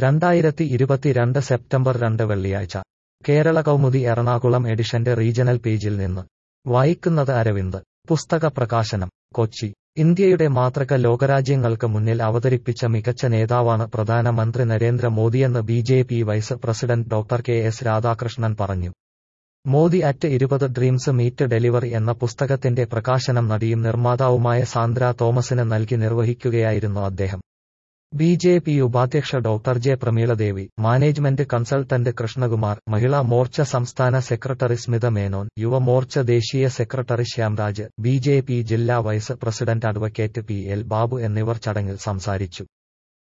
രണ്ടായിരത്തി ഇരുപത്തിരണ്ട് സെപ്റ്റംബർ രണ്ട് വെള്ളിയാഴ്ച കേരള കൗമുദി എറണാകുളം എഡിഷന്റെ റീജണൽ പേജിൽ നിന്ന് വായിക്കുന്നത് അരവിന്ദ് പുസ്തക പ്രകാശനം കൊച്ചി ഇന്ത്യയുടെ മാതൃക ലോകരാജ്യങ്ങൾക്ക് മുന്നിൽ അവതരിപ്പിച്ച മികച്ച നേതാവാണ് പ്രധാനമന്ത്രി നരേന്ദ്ര മോദിയെന്ന് B J P vice president doctor K S Radhakrishnan പറഞ്ഞു മോദി അറ്റ് ഇരുപത് ഡ്രീംസ് മീറ്റ് ഡെലിവറി എന്ന പുസ്തകത്തിന്റെ പ്രകാശനം നടിയും നിർമ്മാതാവുമായ സാന്ദ്ര തോമസിന് നൽകി നിർവഹിക്കുകയായിരുന്നു അദ്ദേഹം ബി ജെ പി ഉപാധ്യക്ഷ doctor J Pramiladevi management consultant Krishnakumar Mahila Morcha സംസ്ഥാന സെക്രട്ടറി സ്മിത മേനോൻ യുവമോർച്ച ദേശീയ secretary Shyamraj B J P ജില്ലാ vice president advocate P L Babu എന്നിവർ ചടങ്ങിൽ സംസാരിച്ചു